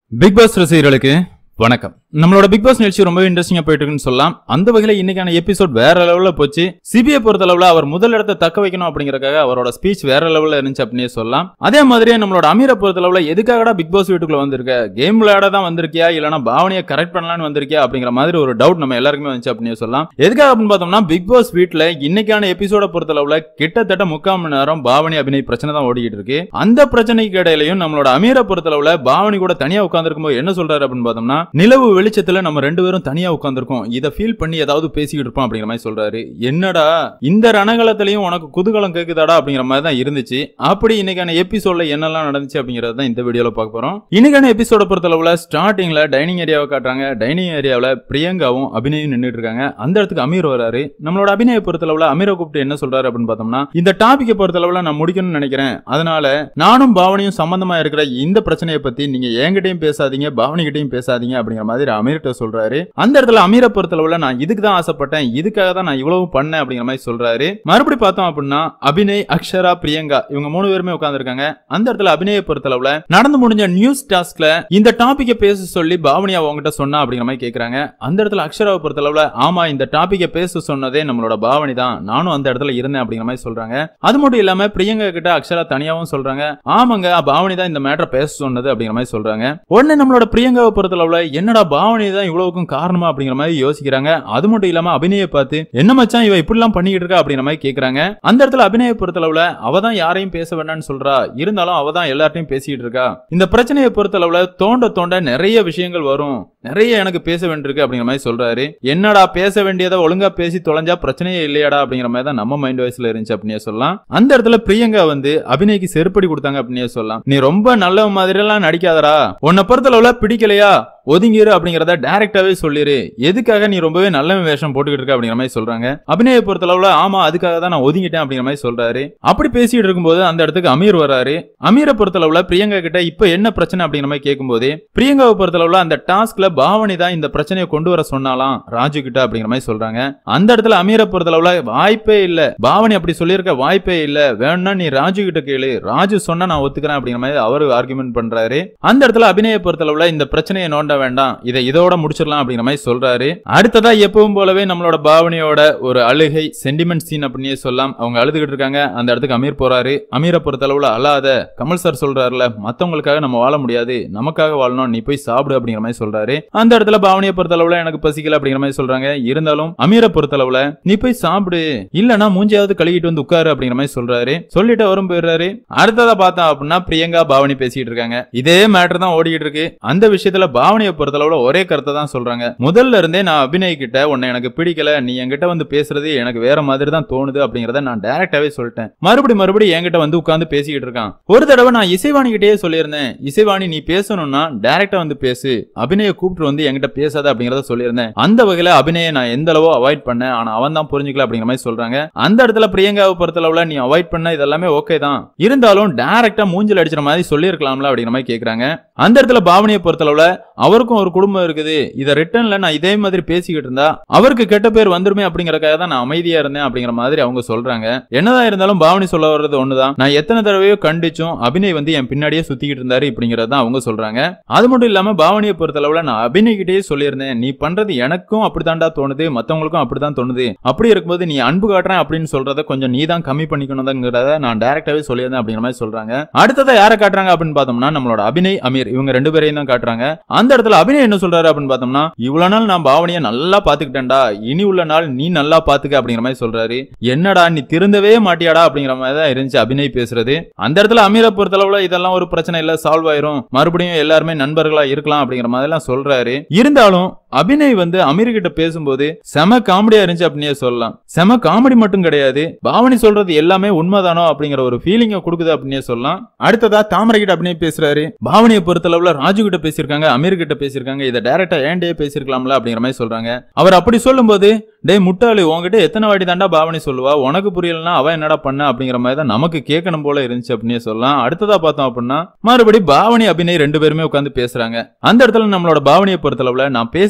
big pass ரசிகர்களுக்கு வணக்கம் நம்மளோட பிக் பாஸ் நிகழ்ச்சி ரொம்ப இன்ட்ரெஸ்டிங்கா போயிட்டு இருக்குன்னு சொல்லலாம் அந்த வகையில இன்னைக்கான எபிசோட் வேற லெவல்ல போச்சு சிபிஐ பொறுத்த அளவுல அவர் முதல் இடத்தை தக்க வைக்கணும் அப்படிங்கறக்காக அவரோட ஸ்பீச் வேற லெவல்ல இருந்துச்சு அப்படின்னே சொல்லலாம் அதே மாதிரியே நம்மளோட அமீரை பொறுத்த அளவுல எதுக்காகடா பிக் பாஸ் வீட்டுக்குள்ள வந்திருக்க கேம் விளையாட தான் வந்திருக்கியா இல்லனா பாவனையை கரெக்ட் பண்ணலாம்னு வந்திருக்கியா அப்படிங்கிற மாதிரி ஒரு டவுட் நம்ம எல்லாருக்குமே வந்துச்சு அப்படின்னே சொல்லலாம் எதுக்காக அப்படின்னு பார்த்தோம்னா பிக் பாஸ் வீட்ல இன்னைக்கான எபிசோட பொறுத்த அளவுல கிட்டத்தட்ட முக்கால் மணி நேரம் பாவனி அபிநய் பிரச்சனை தான் ஓடிக்கிட்டு இருக்கு அந்த பிரச்சனைக்கு இடையிலையும் நம்மளோட அமீரை பொறுத்தளவுல பாவனி கூட தனியா உட்கார்ந்துருக்கும் போது என்ன சொல்றாரு அப்படின்னு பார்த்தோம்னா நிலவு வெளிச்சத்துல நம்ம ரெண்டு பேரும் தனியா உட்கார்ந்துருக்கோம் இதை ஃபீல் பண்ணி ஏதாவது பேசிக்கிட்டு இருப்போம் அப்படிங்கிற மாதிரி சொல்றாரு என்னடா இந்த ரணகலத்திலையும் உனக்கு குதூகலம் கேக்குதாடா அப்படிங்கிற மாதிரி தான் இருந்துச்சு அப்படி இன்னைக்கான எபிசோட்ல என்னெல்லாம் நடந்துச்சு அப்படிங்கறத தான் இந்த வீடியோல பார்க்க போறோம் இன்னைக்கான எபிசோட பொறுத்தளவுல ஸ்டார்டிங்ல டைனிங் ஏரியாவை காட்டுறாங்க டைனிங் ஏரியாவுல பிரியங்காவும் அபிநயும் நின்னுட்டு இருக்காங்க அந்த இடத்துக்கு அமீர் வராரு நம்மளோட அபிநய பொறுத்தளவுல அமீரை கூப்பிட்டு என்ன சொல்றாரு அப்படின்னு பார்த்தோம்னா இந்த டாபிக்கை பொறுத்தளவுல நான் முடிக்கணும்னு நினைக்கிறேன் அதனால நானும் பாவனியும் சம்பந்தமா இருக்கிற இந்த பிரச்சனையை பத்தி நீங்க என்கிட்டயும் பேசாதீங்க பாவனி கிட்டயும் பேசாதீங்க அப்படிங்கிற மாதிரி அமீர்கிட்ட சொல்றாரு அந்த இடத்துல அமீரை பொறுத்தளவுல நான் இதுக்கு தான் ஆசைப்பட்டேன் இதுக்காக தான் நான் இவ்வளவு பண்ணேன் அப்படிங்கிற மாதிரி சொல்றாரு மறுபடி பார்த்தோம் அப்படின்னா அபிநய் அக்ஷரா பிரியங்கா இவங்க மூணு பேருமே உட்கார்ந்திருக்காங்க அந்த இடத்துல அபிநய பொறுத்தளவுல நடந்து முடிஞ்ச நியூஸ் டாஸ்க்ல இந்த டாபிக்கை பேச சொல்லி பாவனியா உங்ககிட்ட சொன்னா அப்படிங்கிற மாதிரி கேக்குறாங்க அந்த இடத்துல அக்ஷராவை பொறுத்தளவுல ஆமா இந்த டாபிக்கை பேச சொன்னதே நம்மளோட பாவனி தான் நானும் அந்த இடத்துல இருந்தேன் அப்படிங்கிற மாதிரி சொல்றாங்க அது மட்டும் இல்லாம பிரியங்கா கிட்ட அக்ஷரா தனியாவும் சொல்றாங்க ஆமாங்க பாவனி தான் இந்த மேட்டரை பேச சொன்னது அப்படிங்கிற மாதிரி சொல்றாங்க உடனே நம்மளோட பிரியங்காவை பொறுத்தளவுல என்னடா பாவனி தான் இவ்வளவுக்கும் காரணமா அப்படிங்கிற மாதிரி யோசிக்கிறாங்க அது மட்டும் இல்லாம அபிநய பார்த்து என்ன மச்சான் இவ இப்படி எல்லாம் பண்ணிக்கிட்டு இருக்கா அப்படிங்கிற மாதிரி கேக்குறாங்க அந்த இடத்துல அபிநய பொறுத்தளவுல அவ தான் யாரையும் பேச வேண்டாம்னு சொல்றா இருந்தாலும் அவ தான் எல்லார்ட்டையும் பேசிட்டு இருக்கா இந்த பிரச்சனையை பொறுத்தளவுல தோண்ட தோண்ட நிறைய விஷயங்கள் வரும் நிறைய எனக்கு பேச வேண்டியிருக்கு அப்படிங்கிற மாதிரி சொல்றாரு என்னடா பேச வேண்டியதை ஒழுங்கா பேசி தொலைஞ்சா பிரச்சனையே இல்லையாடா அப்படிங்கிற மாதிரி தான் நம்ம மைண்ட் வாய்ஸ்ல இருந்துச்சு அப்படின்னே சொல்லலாம் அந்த இடத்துல பிரியங்கா வந்து அபிநய்க்கு செருப்படி கொடுத்தாங்க அப்படின்னே சொல்லலாம் நீ ரொம்ப நல்ல மாதிரி எல்லாம் நடிக்காதடா உன்னை பொறுத்தளவுல பிடிக்கலையா ஒதுங்கிரு அப்படிங்கறத டைரக்டாவே சொல்லிரு எதுக்காக நீ ரொம்பவே நல்ல வேஷம் போட்டுக்கிட்டு இருக்க அப்படிங்கிற மாதிரி சொல்றாங்க அபிநய பொறுத்தளவுல ஆமா அதுக்காக தான் நான் ஒதுங்கிட்டேன் அப்படிங்கிற மாதிரி சொல்றாரு அப்படி பேசிட்டு இருக்கும்போது அந்த இடத்துக்கு அமீர் வராரு அமீரை பொறுத்தளவுல பிரியங்கா கிட்ட இப்ப என்ன பிரச்சனை அப்படிங்கிற மாதிரி கேட்கும்போது பிரியங்காவை பொறுத்தளவுல அந்த டாஸ்க்ல பாவனி தான் இந்த பிரச்சனையை கொண்டு வர சொன்னாலாம் ராஜு கிட்ட அப்படிங்கிற மாதிரி சொல்றாங்க அந்த இடத்துல அமீரை பொறுத்தளவுல வாய்ப்பே இல்ல பாவனி அப்படி சொல்லியிருக்க வாய்ப்பே இல்ல வேணும்னா நீ ராஜு கிட்ட கேளு ராஜு சொன்னா நான் ஒத்துக்கிறேன் அப்படிங்கிற மாதிரி அவரு ஆர்குமெண்ட் பண்றாரு அந்த இடத்துல அபிநய பொறுத்தளவுல இந்த பிரச்சனையை நோண்ட வேண்டாம் இதை இதோட முடிச்சிடலாம் அப்படிங்கிற மாதிரி சொல்றாரு அடுத்ததா எப்பவும் போலவே நம்மளோட பாவனியோட ஒரு அழுகை சென்டிமெண்ட் சீன் அப்படின்னே சொல்லலாம் அவங்க அழுதுகிட்டு இருக்காங்க அந்த இடத்துக்கு அமீர் போறாரு அமீரை பொறுத்தளவுல அழாத கமல் சார் சொல்றாருல மத்தவங்களுக்காக நம்ம வாழ முடியாது நமக்காக வாழணும் நீ போய் சாப்பிடு அப்படிங்கிற மாதிரி சொல்றாரு அந்த இடத்துல பாவனியை பொறுத்தளவுல எனக்கு பசிக்கல அப்படிங்கிற மாதிரி சொல்றாங்க இருந்தாலும் அமீரை பொறுத்தளவுல நீ போய் சாப்பிடு இல்லனா மூஞ்சியாவது கழுவிட்டு வந்து உட்காரு அப்படிங்கிற மாதிரி சொல்றாரு சொல்லிட்டு வரும் போயிடுறாரு அடுத்ததா பார்த்தா அப்படின்னா பிரியங்கா பாவனி பேசிட்டு இருக்காங்க இதே மேட்டர் தான் ஓடிக்கிட்டு இருக்கு அந்த விஷயத்துல பாவனியை பொறுத்தளவுல ஒரே கருத்தை தான் சொல்றாங்க முதல்ல இருந்தே நான் அபிநய் கிட்ட உன்னை எனக்கு பிடிக்கல நீ என்கிட்ட வந்து பேசுறது எனக்கு வேற மாதிரி தான் தோணுது அப்படிங்கறத நான் டைரக்டாவே சொல்லிட்டேன் மறுபடி மறுபடி என்கிட்ட வந்து உட்கார்ந்து பேசிக்கிட்டு இருக்கான் ஒரு தடவை நான் இசைவாணி கிட்டயே சொல்லியிருந்தேன் இசைவாணி நீ பேசணும்னா டைரக்டா வந்து பேசு அபிநய கூப்பிட்டு வந்து என்கிட்ட பேசாத அப்படிங்கறத சொல்லியிருந்தேன் அந்த வகையில அபிநய நான் எந்த அளவோ அவாய்ட் பண்ணேன் ஆனா அவன் தான் புரிஞ்சுக்கல அப்படிங்கிற மாதிரி சொல்றாங்க அந்த இடத்துல பிரியங்காவை பொறுத்தளவுல நீ அவாய்ட் பண்ண இதெல்லாமே ஓகே தான் இருந்தாலும் டைரக்டா மூஞ்சில் அடிச்சிற மாதிரி சொல்லியிருக்கலாம்ல அப்படிங்கிற மாதிரி கேக்குறாங்க அந்த இடத்துல பாவனியை பொறுத்தளவுல அவருக்கும் ஒரு குடும்பம் இருக்குது இதை ரிட்டர்ன்ல நான் இதே மாதிரி பேசிக்கிட்டு இருந்தா அவருக்கு கெட்ட பேர் வந்துருமே அப்படிங்கறக்காக தான் நான் அமைதியா இருந்தேன் அப்படிங்கிற மாதிரி அவங்க சொல்றாங்க என்னதான் இருந்தாலும் பாவனி சொல்ல வர்றது ஒண்ணுதான் நான் எத்தனை தடவையோ கண்டிச்சும் அபிநய் வந்து என் பின்னாடியே சுத்திக்கிட்டு இருந்தாரு அப்படிங்கறத தான் அவங்க சொல்றாங்க அது மட்டும் இல்லாம பாவனியை பொறுத்தளவுல நான் அபிநய் கிட்டயே சொல்லியிருந்தேன் நீ பண்றது எனக்கும் அப்படித்தான்டா தோணுது மத்தவங்களுக்கும் அப்படித்தான் தோணுது அப்படி இருக்கும்போது நீ அன்பு காட்டுறேன் அப்படின்னு சொல்றத கொஞ்சம் நீ தான் கம்மி பண்ணிக்கணுங்கிறத நான் டைரக்டாவே சொல்லியிருந்தேன் அப்படிங்கிற மாதிரி சொல்றாங்க அடுத்ததா யாரை காட்டுறாங்க அப்படின்னு பார்த்தோம்னா நம்மளோட அபிநய் அமீர் இவங்க ரெண்டு பேரையும் தான் காட்டுறாங்க அந்த இடத்துல அபிநய் என்ன சொல்றாரு அப்படின்னு பார்த்தோம்னா இவ்வளவு நாள் நான் பாவனியை நல்லா பாத்துக்கிட்டேன்டா இனி உள்ள நாள் நீ நல்லா பாத்துக்க அப்படிங்கிற மாதிரி சொல்றாரு என்னடா நீ திருந்தவே மாட்டியாடா அப்படிங்கிற மாதிரி தான் இருந்துச்சு அபிநய் பேசுறது அந்த இடத்துல அமீரை பொறுத்தளவுல இதெல்லாம் ஒரு பிரச்சனை இல்ல சால்வ் ஆயிரும் மறுபடியும் எல்லாருமே நண்பர்களா இருக்கலாம் அப்படிங்கிற மாதிரி எல்லாம் சொல்றாரு இருந்தாலும் அபிநய் வந்து அமீர் கிட்ட பேசும்போது செம காமெடியா இருந்துச்சு அப்படின்னே சொல்லலாம் செம காமெடி மட்டும் கிடையாது பாவனி சொல்றது எல்லாமே உண்மைதானோ அப்படிங்கிற ஒரு ஃபீலிங்க கொடுக்குது அப்படின்னே சொல்லலாம் அடுத்ததா தாமரை கிட்ட அபிநய் பேசுறாரு பாவனியை பொறுத்தளவுல ராஜு கிட்ட பேசியிருக்காங்க அமீர் கிட்ட பேசியிருக்காங்க இதை டைரக்டா ஏன்டே பேசியிருக்கலாம்ல அப்படிங்கிற மாதிரி சொல்றாங்க அவர் அப்படி சொல்லும்போது டேய் முட்டாளி உன்கிட்ட எத்தனை வாட்டி தாண்டா பாவனி சொல்லுவா உனக்கு புரியலன்னா அவ என்னடா பண்ண அப்படிங்கிற மாதிரி தான் நமக்கு கேட்கணும் போல இருந்துச்சு அப்படின்னே சொல்லலாம் அடுத்ததா பார்த்தோம் அப்படின்னா மறுபடி பாவனி அபிநய் ரெண்டு பேருமே உட்காந்து பேசுறாங்க அந்த இடத்துல நம்மளோட பாவனியை பொறுத்தளவுல நான் பேச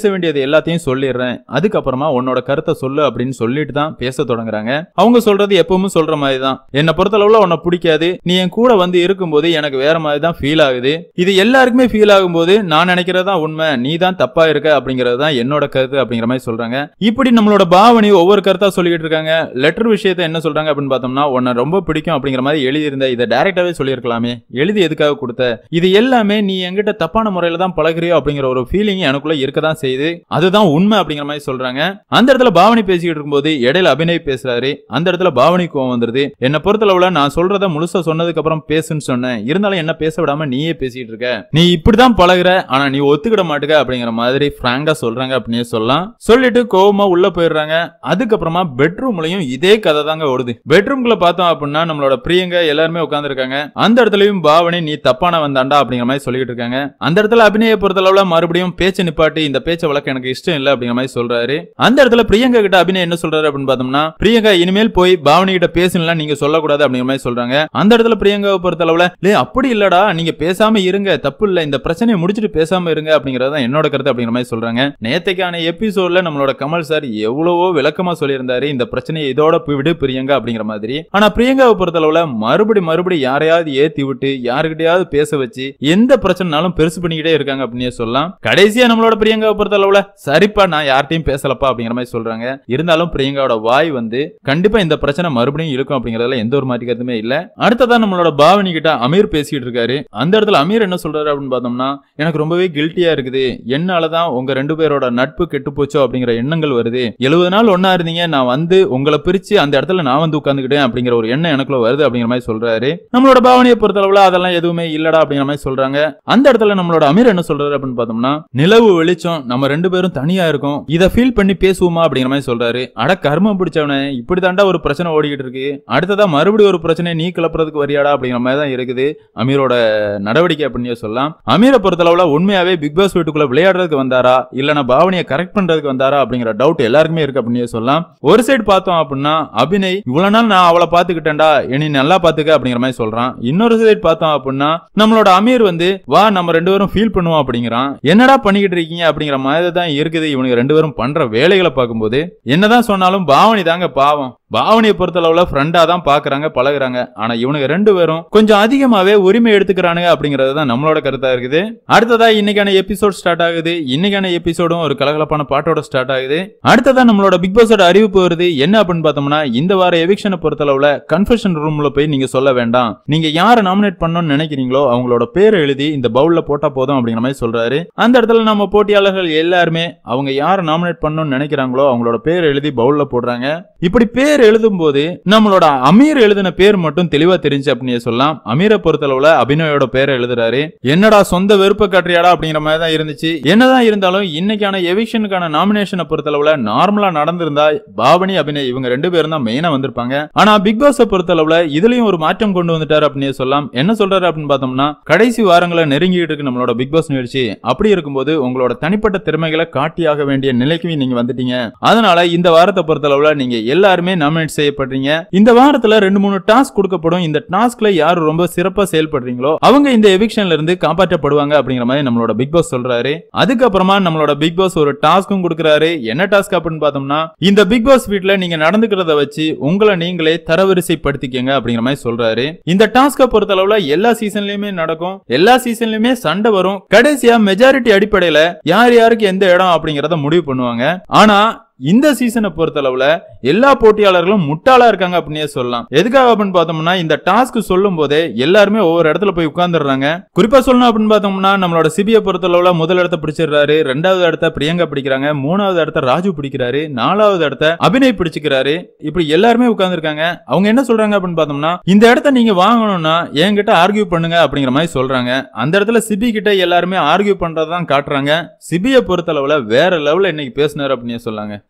வேண்டியது எல்லாத்தையும் சொல்லிடுறேன் அதுக்கப்புறமா உன்னோட கருத்தை சொல்லு அப்படின்னு சொல்லிட்டு தான் பேச தொடங்குறாங்க அவங்க சொல்றது எப்பவும் சொல்ற மாதிரி தான் என்னை பொறுத்தளவுல உன்னை பிடிக்காது நீ என் கூட வந்து இருக்கும்போது எனக்கு வேற மாதிரி தான் ஃபீல் ஆகுது இது எல்லாருக்குமே ஃபீல் ஆகும்போது நான் நினைக்கிறது தான் உண்மை நீ தான் தப்பா இருக்க அப்படிங்கிறது தான் என்னோட கருத்து அப்படிங்கிற மாதிரி சொல்றாங்க இப்படி நம்மளோட பாவனி ஒவ்வொரு கருத்தா சொல்லிட்டு இருக்காங்க லெட்டர் விஷயத்தை என்ன சொல்றாங்க அப்படின்னு பார்த்தோம்னா உன்னை ரொம்ப பிடிக்கும் அப்படிங்கிற மாதிரி எழுதியிருந்த இதை டைரக்டாவே சொல்லியிருக்கலாமே எழுதி எதுக்காக கொடுத்த இது எல்லாமே நீ என்கிட்ட தப்பான முறையில தான் பழகுறியோ அப்படிங்கிற ஒரு ஃபீலிங் எனக்குள்ள இருக்க தான் செய்யுது அதுதான் உண்மை அப்படிங்கிற மாதிரி சொல்றாங்க அந்த இடத்துல பாவனி பேசிக்கிட்டு இருக்கும்போது இடையில அபிநய் பேசுறாரு அந்த இடத்துல பாவனி கோவம் வந்துருது என்ன பொறுத்தளவுல நான் சொல்றத முழுசா சொன்னதுக்கு அப்புறம் பேசுன்னு சொன்னேன் இருந்தாலும் என்ன பேச விடாம நீயே பேசிட்டு இருக்க நீ இப்படிதான் பழகுற ஆனா நீ ஒத்துக்கிட மாட்டுக்க அப்படிங்கிற மாதிரி பிராங்கா சொல்றாங்க அப்படின்னு சொல்லலாம் சொல்லிட்டு கோவமா உள்ள போயிடுறாங்க அதுக்கப்புறமா பெட்ரூம்லயும் இதே கதை தாங்க ஓடுது பெட்ரூம்குள்ள பார்த்தோம் அப்படின்னா நம்மளோட பிரியங்க எல்லாருமே உட்காந்துருக்காங்க அந்த இடத்துலயும் பாவனி நீ தப்பான வந்தாண்டா அப்படிங்கிற மாதிரி சொல்லிட்டு இருக்காங்க அந்த இடத்துல அபிநய பொறுத்தளவுல மறுபடியும் பேச்சு நிப்பாட்டி இந்த பேச்சை வளர்க்க எனக்கு இஷ்டம் இல்லை அப்படிங்கிற மாதிரி சொல்றாரு அந்த இடத்துல பிரியங்கா கிட்ட அபிநய் என்ன சொல்றாரு அப்படின்னு பார்த்தோம்னா பிரியங்கா இனிமேல் போய் பாவனி கிட்ட பேசலாம் நீங்க சொல்லக்கூடாது அப்படிங்கிற மாதிரி சொல்றாங்க அந்த இடத்துல பிரியங்காவை பொறுத்தளவுல லே அப்படி இல்லடா நீங்க பேசாம இருங்க தப்பு இல்ல இந்த பிரச்சனையை முடிச்சிட்டு பேசாம இருங்க அப்படிங்கறது தான் என்னோட கருத்து அப்படிங்கிற மாதிரி சொல்றாங்க நேத்தைக்கான எபிசோட்ல நம்மளோட கமல் சார் எவ்வளவோ விளக்கமா சொல்லியிருந்தாரு இந்த பிரச்சனையை இதோட போய் விடு பிரியங்கா அப்படிங்கிற மாதிரி ஆனா பிரியங்காவை பொறுத்தளவுல மறுபடி மறுபடி யாரையாவது ஏத்தி விட்டு யாருக்கிட்டையாவது பேச வச்சு எந்த பிரச்சனைனாலும் பெருசு பண்ணிக்கிட்டே இருக்காங்க அப்படின்னே சொல்லலாம் கடைசியா நம்மளோட பிரியங்காவை பொறுத்தளவுல சரிப்பா நான் யார்ட்டையும் பேசலப்பா அப்படிங்கிற மாதிரி சொல்றாங்க இருந்தாலும் பிரியங்காவோட வாய் வந்து கண்டிப்பா இந்த பிரச்சனை மறுபடியும் இருக்கும் அப்படிங்கறதுல எந்த ஒரு மாற்றி கருத்துமே இல்ல அடுத்ததா நம்மளோட பாவனி கிட்ட அமீர் பேசிட்டு இருக்காரு அந்த இடத்துல அமீர் என்ன சொல்றாரு அப்படின்னு பார்த்தோம்னா எனக்கு ரொம்பவே கில்ட்டியா இருக்குது என்னாலதான் உங்க ரெண்டு பேரோட நட்பு கெட்டு போச்சோ அப்படிங்கிற எண்ணங்கள் வருது எழுபது நாள் ஒன்னா இருந்தீங்க நான் வந்து உங்களை பிரிச்சு அந்த இடத்துல நான் வந்து உட்காந்துக்கிட்டேன் அப்படிங்கிற ஒரு எண்ணம் எனக்குள்ள வருது அப்படிங்கிற மாதிரி சொல்றாரு நம்மளோட பாவனையை பொறுத்தளவுல அதெல்லாம் எதுவுமே இல்லடா அப்படிங்கிற மாதிரி சொல்றாங்க அந்த இடத்துல நம்மளோட அமீர் என்ன சொல்றாரு அப்படின்னு பார்த்தோம்னா நிலவு வெளிச்சம் நம்ம ரெண்டு பேரும் தனியா இருக்கோம் இதை ஃபீல் பண்ணி பேசுவோமா அப்படிங்கிற மாதிரி சொல்றாரு அட கர்மம் பிடிச்சவனே இப்படி தாண்டா ஒரு பிரச்சனை ஓடிக்கிட்டு இருக்கு அடுத்ததா மறுபடியும் ஒரு பிரச்சனை நீ கிளப்புறதுக்கு வரியாடா அப்படிங்கிற மாதிரி தான் இருக்குது அமீரோட நடவடிக்கை அப்படின்னு சொல்லலாம் அமீரை பொறுத்தளவுல உண்மையாவே பிக் பாஸ் வீட்டுக்குள்ள விளையாடுறதுக்கு வந்தாரா இல்லனா பாவனியை கரெக்ட் பண்றதுக்கு வந்தாரா அப்படிங்கிற டவுட் எல்லாருக்குமே இருக்கு அப்படின்னு சொல்லலாம் ஒரு சைடு பார்த்தோம் அப்படின்னா அபிநய் இவ்வளவு நாள் நான் அவளை பாத்துக்கிட்டேன்டா இனி நல்லா பாத்துக்க அப்படிங்கிற மாதிரி சொல்றான் இன்னொரு சைடு பார்த்தோம் அப்படின்னா நம்மளோட அமீர் வந்து வா நம்ம ரெண்டு பேரும் ஃபீல் பண்ணுவோம் அப்படிங்கிறான் என்னடா பண்ணிக்கிட்டு இருக்கீங்க அப்படிங்கிற மாதிரி தான் இருக்குது இவனுக்கு ரெண்டு பேரும் பண்ற வேலைகளை பார்க்கும்போது என்னதான் சொன்னாலும் பாவனி தாங்க பாவம் பாவனியை பொறுத்தளவுல ஃப்ரெண்டா தான் பாக்குறாங்க பழகுறாங்க ஆனா இவனுக்கு ரெண்டு பேரும் கொஞ்சம் அதிகமாவே உரிமை எடுத்துக்கிறானுங்க அப்படிங்கறது தான் நம்மளோட கருத்தா இருக்குது அடுத்ததா இன்னைக்கான எபிசோட் ஸ்டார்ட் ஆகுது இன்னைக்கான எபிசோடும் ஒரு கலகலப்பான பாட்டோட ஸ்டார்ட் ஆகுது அடுத்ததா நம்மளோட பிக் பாஸோட அறிவிப்பு வருது என்ன அப்படின்னு பார்த்தோம்னா இந்த வார எவிக்ஷனை பொறுத்தளவுல கன்ஃபெஷன் ரூம்ல போய் நீங்க சொல்ல வேண்டாம் நீங்க யாரை நாமினேட் பண்ணணும்னு நினைக்கிறீங்களோ அவங்களோட பேரை எழுதி இந்த பவுல்ல போட்டா போதும் அப்படிங்கிற மாதிரி சொல்றாரு அந்த இடத்துல நம்ம போட்டியாளர்கள் எல்லாருமே அவங்க யாரை நாமினேட் பண்ணணும்னு நினைக்கிறாங்களோ அவங்களோட பேர் எழுதி பவுல்ல போடுறாங்க இப்படி பேர் எழுதும் போது நம்மளோட அமீர் எழுதின பேர் மட்டும் தெளிவா தெரிஞ்சு அப்படின்னு சொல்லலாம் அமீரை பொறுத்தளவுல அபிநயோட பேரை எழுதுறாரு என்னடா சொந்த வெறுப்ப காட்டுறியாடா அப்படிங்கிற மாதிரி தான் இருந்துச்சு என்னதான் இருந்தாலும் இன்னைக்கான எவிக்ஷனுக்கான நாமினேஷனை பொறுத்தளவுல நார்மலா நடந்திருந்தா பாவனி அபிநய் இவங்க ரெண்டு பேரும் தான் மெயினா வந்திருப்பாங்க ஆனா பிக் பாஸ் பொறுத்தளவுல இதுலயும் ஒரு மாற்றம் கொண்டு வந்துட்டாரு அப்படின்னு சொல்லலாம் என்ன சொல்றாரு அப்படின்னு பார்த்தோம்னா கடைசி வாரங்களை நெருங்கிட்டு இருக்கு நம்மளோட பிக் பாஸ் நிகழ்ச்சி அப்படி இருக்கும்போது உங்களோட தனிப்பட்ட திறமைகளை காட்டியாக வேண்டிய நிலைக்கு நீங்க வந்துட்டீங்க அதனால இந்த வாரத்தை பொறுத்தளவுல நீங்க எல்லாருமே நாமினேட் செய்யப்படுறீங்க இந்த வாரத்துல ரெண்டு மூணு டாஸ்க் கொடுக்கப்படும் இந்த டாஸ்க்ல யார் ரொம்ப சிறப்பா செயல்படுறீங்களோ அவங்க இந்த எவிக்ஷன்ல இருந்து காப்பாற்றப்படுவாங்க அப்படிங்கிற மாதிரி நம்மளோட பிக் பாஸ் சொல்றாரு அதுக்கப்புறமா நம்மளோட பிக் பாஸ் ஒரு டாஸ்க்கும் கொடுக்குறாரு என்ன டாஸ்க் அப்படின்னு பார்த்தோம்னா இந்த பிக் பாஸ் வீட்ல நீங்க நடந்துக்கிறத வச்சு உங்களை நீங்களே தரவரிசைப்படுத்திக்கங்க அப்படிங்கிற மாதிரி சொல்றாரு இந்த டாஸ்கை பொறுத்தளவுல எல்லா சீசன்லயுமே நடக்கும் எல்லா சீசன்லயுமே சண்டை வரும் கடைசியா மெஜாரிட்டி அடிப்படையில யார் யாருக்கு எந்த இடம் அப்படிங்கறத முடிவு பண்ணுவாங்க ஆனா இந்த சீசனை பொறுத்தளவுல எல்லா போட்டியாளர்களும் முட்டாளா இருக்காங்க அப்படின்னே சொல்லலாம் எதுக்காக அப்படின்னு பார்த்தோம்னா இந்த டாஸ்க் சொல்லும் போதே எல்லாருமே ஒவ்வொரு இடத்துல போய் உட்கார்ந்துடுறாங்க குறிப்பா சொல்லணும் அப்படின்னு பார்த்தோம்னா நம்மளோட சிபியை பொறுத்தளவுல முதல் இடத்த பிடிச்சிடுறாரு ரெண்டாவது இடத்த பிரியங்கா பிடிக்கிறாங்க மூணாவது இடத்த ராஜு பிடிக்கிறாரு நாலாவது இடத்த அபிநய் பிடிச்சிக்கிறாரு இப்படி எல்லாருமே உட்கார்ந்துருக்காங்க அவங்க என்ன சொல்றாங்க அப்படின்னு பார்த்தோம்னா இந்த இடத்த நீங்க வாங்கணும்னா என்கிட்ட ஆர்கியூ பண்ணுங்க அப்படிங்கிற மாதிரி சொல்றாங்க அந்த இடத்துல சிபி கிட்ட எல்லாருமே ஆர்கியூ பண்றதான் காட்டுறாங்க சிபியை பொறுத்தளவுல வேற லெவல்ல இன்னைக்கு பேசினாரு அப்படின்னு சொல்லாங்க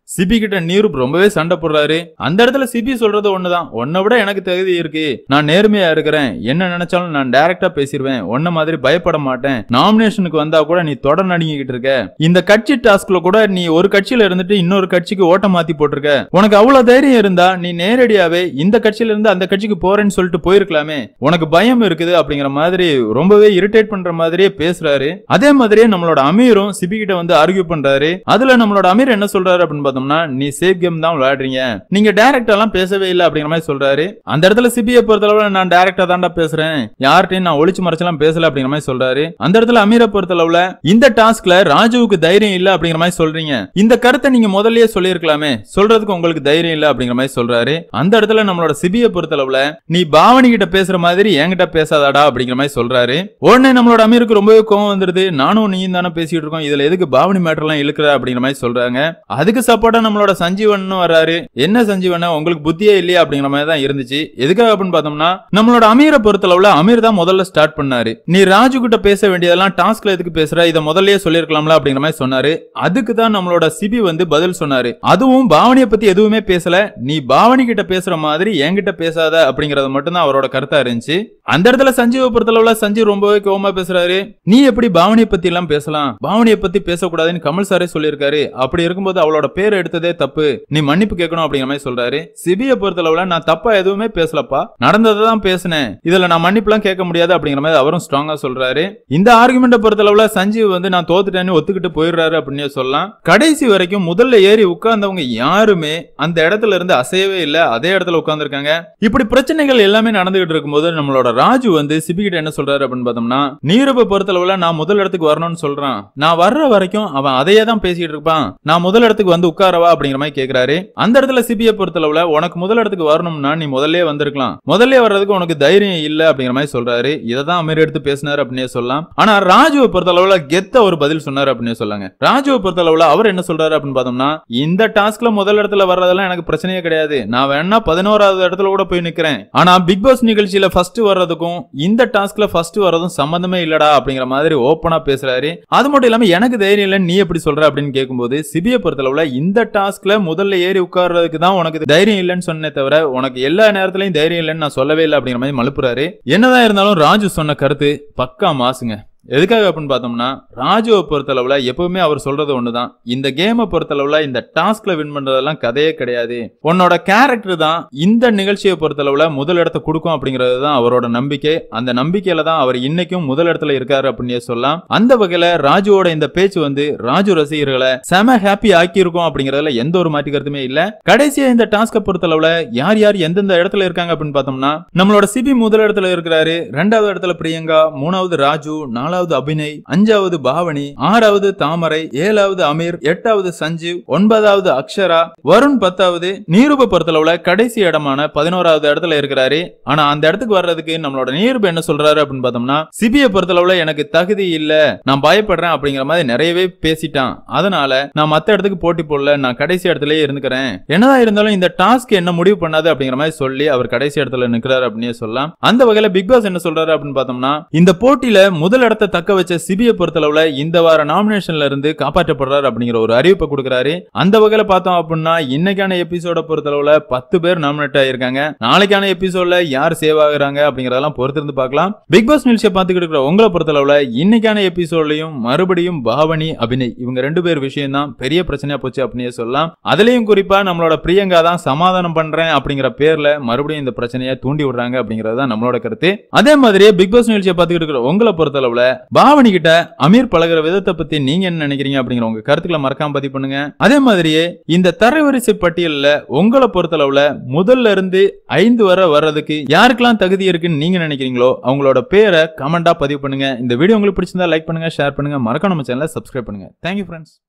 சிபி கிட்ட நீரூப் ரொம்பவே சண்டை போடுறாரு அந்த இடத்துல சிபி சொல்றது ஒண்ணுதான் உன்னை விட எனக்கு தகுதி இருக்கு நான் நேர்மையா இருக்கிறேன் என்ன நினைச்சாலும் நான் டைரக்டா பேசிடுவேன் உன்ன மாதிரி பயப்பட மாட்டேன் நாமினேஷனுக்கு வந்தா கூட நீ தொடர் நடுங்கிட்டு இருக்க இந்த கட்சி டாஸ்க்ல கூட நீ ஒரு கட்சியில இருந்துட்டு இன்னொரு கட்சிக்கு ஓட்ட மாத்தி போட்டிருக்க உனக்கு அவ்வளவு தைரியம் இருந்தா நீ நேரடியாவே இந்த கட்சியில இருந்து அந்த கட்சிக்கு போறேன்னு சொல்லிட்டு போயிருக்கலாமே உனக்கு பயம் இருக்குது அப்படிங்கிற மாதிரி ரொம்பவே இரிட்டேட் பண்ற மாதிரியே பேசுறாரு அதே மாதிரியே நம்மளோட அமீரும் சிபி கிட்ட வந்து ஆர்கியூ பண்றாரு அதுல நம்மளோட அமீர் என்ன சொல்றாரு அப்படின்னு பார்த்தோம்னா நீ சேஃப் கேம் தான் விளையாடுறீங்க நீங்க டைரக்டா எல்லாம் பேசவே இல்லை அப்படிங்கிற மாதிரி சொல்றாரு அந்த இடத்துல சிபிஐ பொறுத்தளவுல நான் டைரக்டா தான்டா பேசுறேன் யார்கிட்டயும் நான் ஒளிச்சு மறைச்செல்லாம் பேசல அப்படிங்கிற மாதிரி சொல்றாரு அந்த இடத்துல அமீரை பொறுத்தளவுல இந்த டாஸ்க்ல ராஜுவுக்கு தைரியம் இல்ல அப்படிங்கிற மாதிரி சொல்றீங்க இந்த கருத்தை நீங்க முதல்லயே சொல்லியிருக்கலாமே சொல்றதுக்கு உங்களுக்கு தைரியம் இல்ல அப்படிங்கிற மாதிரி சொல்றாரு அந்த இடத்துல நம்மளோட சிபியை பொறுத்தளவுல நீ பாவனி கிட்ட பேசுற மாதிரி என்கிட்ட பேசாதாடா அப்படிங்கிற மாதிரி சொல்றாரு உடனே நம்மளோட அமீருக்கு ரொம்பவே கோவம் வந்துருது நானும் நீயும் தானே பேசிட்டு இருக்கோம் இதுல எதுக்கு பாவனி மேட்டர் எல்லாம் இழுக்கிற அப்படிங்கிற மாதிரி சொல்றாங்க அதுக்கு சப்போர்ட்டா நம்மளோட சஞ்சீவன் வர்றாரு என்ன சஞ்சீவன் உங்களுக்கு புத்தியே இல்லையா அப்படிங்கிற மாதிரி தான் இருந்துச்சு எதுக்காக அப்படின்னு பார்த்தோம்னா நம்மளோட அமீரை பொறுத்தளவுல அமீர் தான் முதல்ல ஸ்டார்ட் பண்ணாரு நீ ராஜு கிட்ட பேச வேண்டியதெல்லாம் டாஸ்க்ல எதுக்கு பேசுற இதை முதல்லயே சொல்லிருக்கலாம்ல அப்படிங்கிற மாதிரி சொன்னாரு அதுக்கு தான் நம்மளோட சிபி வந்து பதில் சொன்னாரு அதுவும் பாவனியை பத்தி எதுவுமே பேசல நீ பாவனி கிட்ட பேசுற மாதிரி என்கிட்ட பேசாத அப்படிங்கறது மட்டும் தான் அவரோட கருத்தா இருந்துச்சு அந்த இடத்துல சஞ்சீவை பொறுத்தளவுல சஞ்சீவ் ரொம்பவே கோவமா பேசுறாரு நீ எப்படி பாவனியை பத்தி எல்லாம் பேசலாம் பாவனியை பத்தி பேசக்கூடாதுன்னு கமல் சாரே சொல்லியிருக்காரு அப்படி இருக்கும்போது அவளோட பேர் எடுத்ததே தப்பு நீ மன்னிப்பு கேட்கணும் அப்படிங்கிற மாதிரி சொல்றாரு சிபியை பொறுத்தளவுல நான் தப்பா எதுவுமே பேசலப்பா நடந்ததை தான் பேசினேன் இதுல நான் மன்னிப்புலாம் கேட்க முடியாது அப்படிங்கிற மாதிரி அவரும் ஸ்ட்ராங்கா சொல்றாரு இந்த ஆர்குமெண்ட்டை பொறுத்தளவுல சஞ்சீவ் வந்து நான் தோத்துட்டேன்னு ஒத்துக்கிட்டு போயிடுறாரு அப்படின்னு சொல்லலாம் கடைசி வரைக்கும் முதல்ல ஏறி உட்கார்ந்தவங்க யாருமே அந்த இடத்துல இருந்து அசையவே இல்ல அதே இடத்துல உட்கார்ந்துருக்காங்க இப்படி பிரச்சனைகள் எல்லாமே நடந்துகிட்டு இருக்கும்போது நம்மளோட ராஜு வந்து சிபி கிட்ட என்ன சொல்றாரு அப்படின்னு பார்த்தோம்னா நீரூபை பொறுத்தளவுல நான் முதல் இடத்துக்கு வரணும்னு சொல்றான் நான் வர்ற வரைக்கும் அவன் அதையே தான் பேசிட்டு இருப்பான் நான் முதல் இடத்துக்கு வந்து உட்காரவா அப்படிங்கிற மாதிரி கேக்குறாரு அந்த இடத்துல சிபிஐ பொறுத்தளவுல உனக்கு முதல் இடத்துக்கு வரணும்னா நீ முதல்ல வந்திருக்கலாம் முதல்ல வர்றதுக்கு உனக்கு தைரியம் இல்ல அப்படிங்கிற மாதிரி சொல்றாரு இதை தான் அமீர் எடுத்து பேசினாரு அப்படின்னே சொல்லலாம் ஆனா ராஜுவை பொறுத்தளவுல கெத்த ஒரு பதில் சொன்னாரு அப்படின்னு சொல்லாங்க ராஜுவை பொறுத்தளவுல அவர் என்ன சொல்றாரு அப்படின்னு பார்த்தோம்னா இந்த டாஸ்க்ல முதல் இடத்துல வர்றதெல்லாம் எனக்கு பிரச்சனையே கிடையாது நான் வேணா பதினோராவது இடத்துல கூட போய் நிக்கிறேன் ஆனா பிக் பாஸ் நிகழ்ச்சியில ஃபர்ஸ்ட் வர்றதுக்கும் இந்த டாஸ்க்ல ஃபர்ஸ்ட் வர்றதும் சம்பந்தமே இல்லடா அப்படிங்கிற மாதிரி ஓப்பனா பேசுறாரு அது மட்டும் இல்லாம எனக்கு தைரியம் இல்லைன்னு நீ எப்படி சொல்ற அப்படின்னு கேட்கும்போது சிபியை பொறுத்தளவுல இந்த டாஸ்க்ல முதல்ல ஏறி உட்கார்றதுக்கு தான் உனக்கு தைரியம் இல்லைன்னு சொன்னே தவிர உனக்கு எல்லா நேரத்திலையும் தைரியம் இல்லைன்னு நான் சொல்லவே இல்லை அப்படிங்கிற மாதிரி மலுப்புறாரு என்னதான் இருந்தாலும் ராஜு சொன்ன கருத்து பக்கா மாசுங்க எதுக்காக அப்படின்னு பார்த்தோம்னா ராஜுவை பொறுத்தளவுல எப்பவுமே அவர் சொல்றது ஒண்ணுதான் இந்த கேமை பொறுத்தளவுல இந்த டாஸ்க்ல வின் பண்றதெல்லாம் கதையே கிடையாது உன்னோட கேரக்டர் தான் இந்த நிகழ்ச்சியை பொறுத்தளவுல முதல் இடத்த கொடுக்கும் அப்படிங்கிறது தான் அவரோட நம்பிக்கை அந்த நம்பிக்கையில தான் அவர் இன்னைக்கும் முதல் இடத்துல இருக்காரு அப்படின்னே சொல்லலாம் அந்த வகையில ராஜுவோட இந்த பேச்சு வந்து ராஜு ரசிகர்களை செம ஹாப்பி ஆக்கி இருக்கும் அப்படிங்கறதுல எந்த ஒரு மாற்று கருத்துமே இல்ல கடைசியா இந்த டாஸ்கை பொறுத்தளவுல யார் யார் எந்தெந்த இடத்துல இருக்காங்க அப்படின்னு பார்த்தோம்னா நம்மளோட சிபி முதல் இடத்துல இருக்கிறாரு ரெண்டாவது இடத்துல பிரியங்கா மூணாவது ராஜு நாலாவது அபிநய் அஞ்சாவது பாவனி ஆறாவது தாமரை ஏழாவது அமீர் எட்டாவது சஞ்சீவ் ஒன்பதாவது அக்ஷரா வருண் பத்தாவது நீரூப பொறுத்தளவுல கடைசி இடமான பதினோராவது இடத்துல இருக்கிறாரு ஆனா அந்த இடத்துக்கு வர்றதுக்கு நம்மளோட நீரூப என்ன சொல்றாரு அப்படின்னு பார்த்தோம்னா சிபியை பொறுத்தளவுல எனக்கு தகுதி இல்ல நான் பயப்படுறேன் அப்படிங்கிற மாதிரி நிறையவே பேசிட்டான் அதனால நான் மத்த இடத்துக்கு போட்டி போடல நான் கடைசி இடத்துலயே இருந்துக்கிறேன் என்னதான் இருந்தாலும் இந்த டாஸ்க் என்ன முடிவு பண்ணாது அப்படிங்கிற மாதிரி சொல்லி அவர் கடைசி இடத்துல நிக்கிறாரு அப்படின்னு சொல்லலாம் அந்த வகையில பிக் பாஸ் என்ன சொல்றாரு அப்படின்னு பார்த்தோம்னா இந்த போட்டியில முதல் இடத்தை தக்க வச்ச சிபியை பொறுத்தளவுல இந்த வார நாமினேஷன்ல இருந்து காப்பாற்றப்படுறாரு அப்படிங்கிற ஒரு அறிவிப்பை கொடுக்குறாரு அந்த வகையில பார்த்தோம் அப்படின்னா இன்னைக்கான எபிசோட பொறுத்தளவுல பத்து பேர் நாமினேட் ஆயிருக்காங்க நாளைக்கான எபிசோட்ல யார் சேவ் ஆகுறாங்க அப்படிங்கறதெல்லாம் பொறுத்திருந்து பார்க்கலாம் பிக் பாஸ் நிகழ்ச்சியை பார்த்துக்கிட்டு இருக்கிற உங்களை பொறுத்தளவுல இன்னைக்கான எபிசோட்லயும் மறுபடியும் பாவனி அபிநய் இவங்க ரெண்டு பேர் விஷயம் தான் பெரிய பிரச்சனையா போச்சு அப்படின்னே சொல்லலாம் அதுலயும் குறிப்பா நம்மளோட பிரியங்கா தான் சமாதானம் பண்றேன் அப்படிங்கிற பேர்ல மறுபடியும் இந்த பிரச்சனையை தூண்டி விடுறாங்க அப்படிங்கறது தான் நம்மளோட கருத்து அதே மாதிரியே பிக் பாஸ் நிகழ்ச்சியை பார்த்துக்கிட்டு இருக்கிற உங்களை பொறுத்தளவுல பாவனி கிட்ட அமீர் பழகுற விதத்தை பத்தி நீங்க என்ன நினைக்கிறீங்க அப்படிங்கிற உங்க கருத்துக்களை மறக்காம பதிவு பண்ணுங்க அதே மாதிரியே இந்த தரவரிசை பட்டியல்ல உங்களை பொறுத்தளவுல முதல்ல இருந்து ஐந்து வரை வர்றதுக்கு யாருக்கெல்லாம் தகுதி இருக்குன்னு நீங்க நினைக்கிறீங்களோ அவங்களோட பேரை கமெண்டா பதிவு பண்ணுங்க இந்த வீடியோ உங்களுக்கு பிடிச்சிருந்தா லைக் பண்ணுங்க ஷேர் பண்ணுங்க மறக்காம நம்ம சேனலை சப்ஸ்கிரைப் பண்ணுங்க தேங்க்யூ ஃப்ரெண்ட்ஸ்